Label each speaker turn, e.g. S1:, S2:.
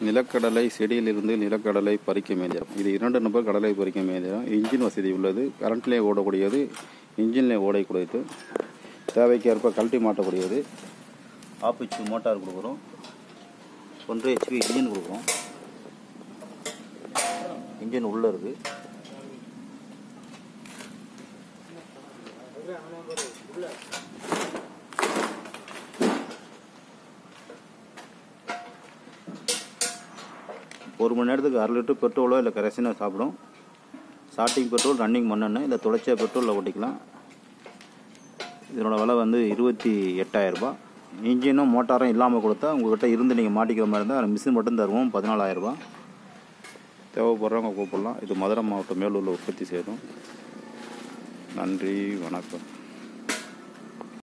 S1: நிலக்கடலை செடியிலிருந்து நிலக்கடலை பறிக்கும் இயந்திரம் இது இரண்டு நபர் கடலை பறிக்கும் இயந்திரம் இன்ஜின் வசதி உள்ளது கரண்ட்லேயே ஓடக்கூடியது இன்ஜின்லேயே ஓடக்கூடியது தேவைக்கேற்ப கழட்டி மாட்டக்கூடியது ஆப்பிச்சு மோட்டார் கொடுக்குறோம் ஒன்று ஹெச்பி இன்ஜின் கொடுக்குறோம் இன்ஜின் உள்ளே இருக்குது ஒரு மணி நேரத்துக்கு அரை லிட்டர் பெட்ரோலோ இல்லை கரைசனோ சாப்பிடும் ஸ்டார்டிங் பெட்ரோல் ரன்னிங் மண்ணெண்ணெய் இல்லை துளைச்ச பெட்ரோலில் ஓட்டிக்கலாம் இதனோட விலை வந்து இருபத்தி எட்டாயிரரூபா இன்ஜினும் மோட்டாரும் இல்லாமல் கொடுத்தா உங்கள்கிட்ட இருந்து நீங்கள் மாட்டிக்கிற மாதிரி இருந்தால் மிஷின் மட்டும் தருவோம் பதினாலாயிரரூபா தேவைப்படுறவங்க கூப்பிடலாம் இது மதுரை மாவட்டம் மேலூரில் உற்பத்தி செய்கிறோம் நன்றி வணக்கம்